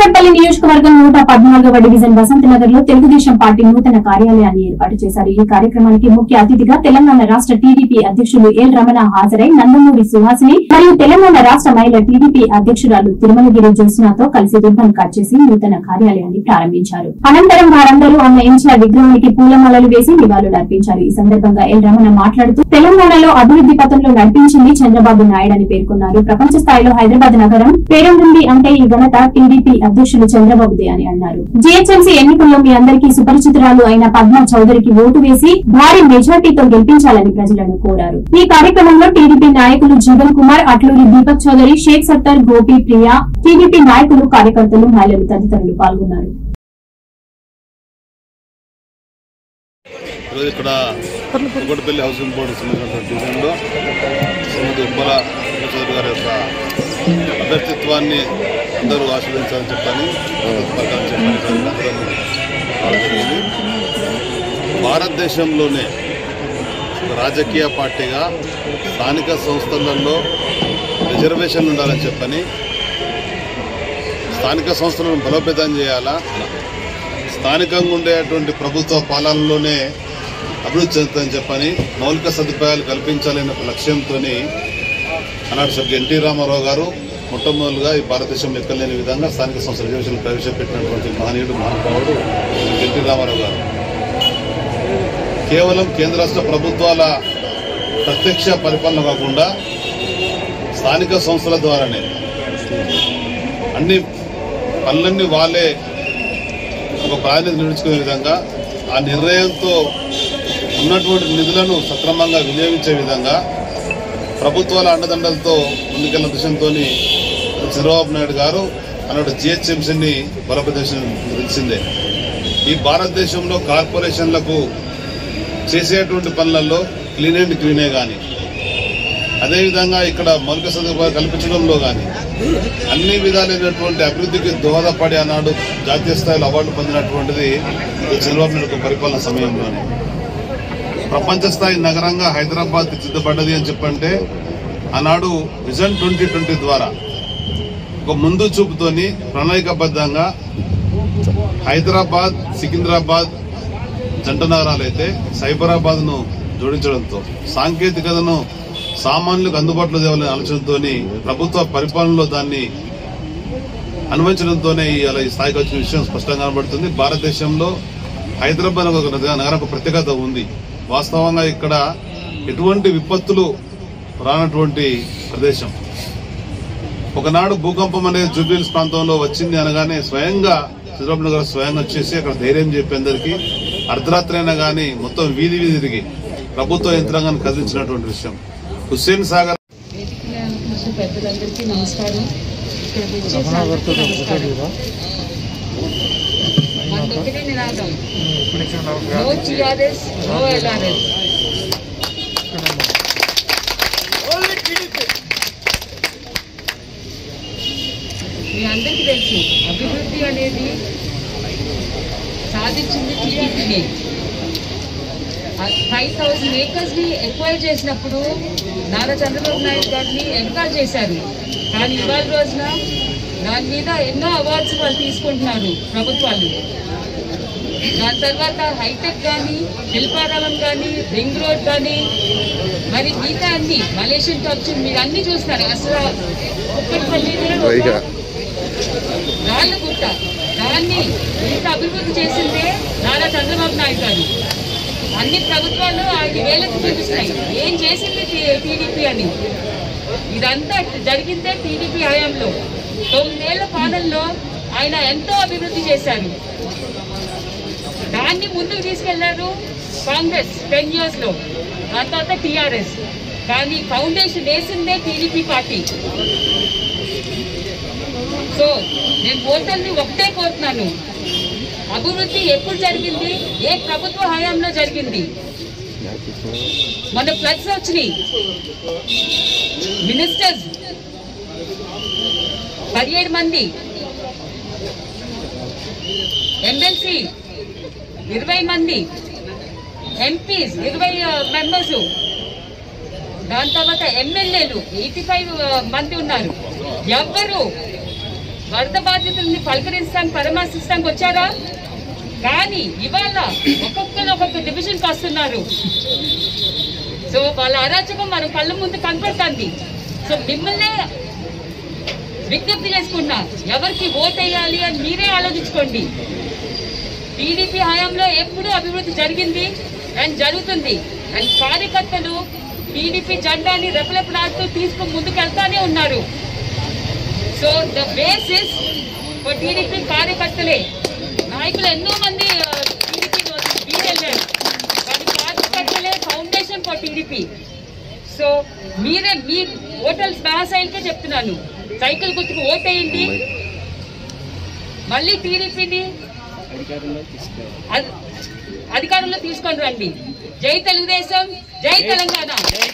కూకట్పల్లి నియోజకవర్గం నూట పద్నాలుగవ డివిజన్ వసంత నగర్ లో తెలుగుదేశం పార్టీ నూతన కార్యాలయాన్ని ఏర్పాటు చేశారు ఈ కార్యక్రమానికి ముఖ్య అతిథిగా తెలంగాణ రాష్ట్ర టీడీపీ అధ్యక్షులు ఎల్ రమణ హాజరై నందమూరి సుహాసిని మరియు తెలంగాణ రాష్ట్ర మహిళా టీడీపీ అధ్యక్షురాలు తిరుమలగిరి జ్యోత్స్నాతో కలిసి రిబ్బన్ కట్ చేసి నూతన కార్యాలయాన్ని ప్రారంభించారు అనంతరం వారందరూ ఆమె ఎన్టీఆర్ విగ్రహానికి పూలమాలలు వేసి నివాళులు అర్పించారు ఈ సందర్భంగా ఎల్ రమణ మాట్లాడుతూ తెలంగాణలో అభివృద్ధి పథంలో నడిపించింది చంద్రబాబు నాయుడు అని పేర్కొన్నారు ప్రపంచ స్థాయిలో హైదరాబాద్ నగరం పేరొందింది అంటే ఈ ఘనత టీడీపీ అధ్యక్షులు చంద్రబాబుదే అని అన్నారు జీహెచ్ఎంసీ ఎన్నికల్లో మీ అందరికీ సుపరిచితురాలు అయిన పద్మా చౌదరికి ఓటు వేసి భారీ మెజార్టీతో గెలిపించాలని ప్రజలను కోరారు ఈ కార్యక్రమంలో టీడీపీ నాయకులు జీవన్ కుమార్ అట్లూరి దీపక్ చౌదరి షేక్ సత్తర్ గోపి ప్రియా టీడీపీ నాయకులు కార్యకర్తలు మహిళలు తదితరులు పాల్గొన్నారు ఈరోజు ఇక్కడ కుక్కడపల్లి హౌసింగ్ బోర్డు సంబంధించినటువంటి డివిజన్లో శ్రీమతి ఉప్పల చౌదరి గారి యొక్క అభ్యర్థిత్వాన్ని అందరూ ఆశీర్వదించాలని చెప్పని పలకాలని చెప్పని అందరం రావడం జరిగింది భారతదేశంలోనే ఒక రాజకీయ పార్టీగా స్థానిక సంస్థలలో రిజర్వేషన్ ఉండాలని చెప్పని స్థానిక సంస్థలను బలోపేతం చేయాలా స్థానికంగా ఉండేటువంటి ప్రభుత్వ పాలనలోనే అభివృద్ధి చెందుతుందని చెప్పని మౌలిక సదుపాయాలు కల్పించాలనే ఒక లక్ష్యంతో ఆనాడు సభ్యులు ఎన్టీ రామారావు గారు మొట్టమొదలుగా ఈ భారతదేశంలో ఎక్కలేని విధంగా స్థానిక సంస్థల రిజర్వేషన్లు ప్రవేశపెట్టినటువంటి మహనీయుడు మహానుభావుడు ఎన్టీ రామారావు గారు కేవలం కేంద్ర రాష్ట్ర ప్రభుత్వాల ప్రత్యక్ష పరిపాలన కాకుండా స్థానిక సంస్థల ద్వారానే అన్ని పనులన్నీ వాళ్ళే ఒక ప్రాధాన్యత నిలుచుకునే విధంగా ఆ నిర్ణయంతో ఉన్నటువంటి నిధులను సక్రమంగా వినియోగించే విధంగా ప్రభుత్వాల అండదండలతో ముందుకెళ్లిన విషయంతో చంద్రబాబు నాయుడు గారు అన్నాడు జిహెచ్ఎంసీని బలోపేతం తెలిసిందే ఈ భారతదేశంలో కార్పొరేషన్లకు చేసేటువంటి పనులలో క్లీన్ అండ్ క్లీనే కానీ అదేవిధంగా ఇక్కడ మౌలిక సదుపాయాలు కల్పించడంలో కానీ అన్ని విధాలైనటువంటి అభివృద్ధికి దోహదపడి అన్నాడు జాతీయ స్థాయిలో అవార్డు పొందినటువంటిది చంద్రబాబు నాయుడు పరిపాలన సమయంలోనే ప్రపంచ స్థాయి నగరంగా హైదరాబాద్ తీర్చిదిద్దబడ్డది అని చెప్పంటే ఆనాడు విజన్ ట్వంటీ ట్వంటీ ద్వారా ఒక ముందు చూపుతోని ప్రణాళికబద్ధంగా హైదరాబాద్ సికింద్రాబాద్ జంట నగరాలైతే సైబరాబాద్ ను జోడించడంతో సాంకేతికతను సామాన్యులకు అందుబాటులో తేవాలనే ఆలోచనతో ప్రభుత్వ పరిపాలనలో దాన్ని అన్వయించడంతోనే ఇలా ఈ స్థాయికి వచ్చిన విషయం స్పష్టంగా కనబడుతుంది భారతదేశంలో హైదరాబాద్ ఒక నగరం ఒక ప్రత్యేకత ఉంది వాస్తవంగా ఇక్కడ ఎటువంటి విపత్తులు రానటువంటి ప్రదేశం ఒకనాడు భూకంపం అనేది జూబ్లీహిల్స్ ప్రాంతంలో వచ్చింది అనగానే స్వయంగా చంద్రబాబు నాయుడు గారు స్వయంగా వచ్చేసి అక్కడ ధైర్యం చెప్పి అందరికీ అర్ధరాత్రి అయినా కానీ మొత్తం వీధి వీధి తిరిగి ప్రభుత్వ యంత్రాంగాన్ని కదిలించినటువంటి విషయం హుస్సేన్ సాగర్ వేదికలో కూర్చున్న పెద్దలందరికీ నమస్కారం ఇక్కడ విచ్చేసిన అందరికీ నమస్కారం మనదొక్కటే నినాదం నో టీఆర్ఎస్ నో ఎల్ఆర్ఎస్ మీ అందరికీ తెలుసు అభివృద్ధి అనేది సాధించింది టీడీపీనే ఫైవ్ థౌసండ్ ఏకర్స్ ని ఎక్వైర్ చేసినప్పుడు నారా చంద్రబాబు నాయుడు గారిని ఎంకరేజ్ చేశారు కానీ ఇవాళ రోజున దాని మీద ఎన్నో అవార్డ్స్ వాళ్ళు తీసుకుంటున్నారు ప్రభుత్వాలు దాని తర్వాత హైటెక్ కానీ శిల్పారామం కానీ రింగ్ రోడ్ కానీ మరి మిగతా అన్ని మలేషియన్ టచ్ మీరు అన్ని చూస్తారు అసలు కుక్కటిపల్లి రాళ్ళ గుట్ట దాన్ని ఇంత అభివృద్ధి చేసిందే నారా చంద్రబాబు నాయుడు గారు అన్ని ప్రభుత్వాలు ఆయన వేలకు చూపిస్తాయి ఏం చేసింది టీడీపీ అని ఇదంతా జరిగిందే టీడీపీ హయాంలో తొమ్మిదేళ్ల పాలనలో ఆయన ఎంతో అభివృద్ధి చేశారు దాన్ని ముందుకు తీసుకెళ్లారు కాంగ్రెస్ టెన్ ఇయర్స్ లో దాని తర్వాత టీఆర్ఎస్ కానీ ఫౌండేషన్ వేసిందే టీడీపీ పార్టీ సో నేను ఓటర్ని ఒకటే కోరుతున్నాను అభివృద్ధి ఎప్పుడు జరిగింది ఏ ప్రభుత్వ హయాంలో జరిగింది మన ఫ్లడ్స్ వచ్చినాయి మినిస్టర్స్ పదిహేడు మంది ఎమ్మెల్సీ ఇరవై మంది ఎంపీస్ ఇరవై మెంబర్స్ దాని తర్వాత ఎమ్మెల్యేలు ఎయిటీ ఫైవ్ మంది ఉన్నారు ఎవ్వరు వరద బాధితుల్ని పలకరిస్తానికి పరామర్శిస్తానికి వచ్చారా కానీ ఇవాళ ఒక్కొక్కరు ఒక్కొక్క డివిజన్కి వస్తున్నారు సో వాళ్ళ అరాచకం మన కళ్ళ ముందు కనపడుతుంది సో మిమ్మల్నే విజ్ఞప్తి చేసుకున్నా ఎవరికి ఓటేయాలి అని మీరే ఆలోచించుకోండి టీడీపీ హయాంలో ఎప్పుడూ అభివృద్ధి జరిగింది అండ్ జరుగుతుంది అండ్ కార్యకర్తలు టీడీపీ జెండాని రెపరెపలాడుతూ తీసుకుని ముందుకెళ్తానే ఉన్నారు so the basis for TDP కార్యకర్తలే నాయకులు ఎన్నో మంది టీడీపీ వెళ్ళారు కానీ కార్యకర్తలే ఫౌండేషన్ ఫర్ టీడీపీ సో మీరే మీ ఓటర్స్ మహాశైలికే చెప్తున్నాను సైకిల్ గుర్తుకు ఓటేయండి మళ్ళీ టీడీపీని అధికారంలో తీసుకొని రండి జై తెలుగుదేశం జై తెలంగాణ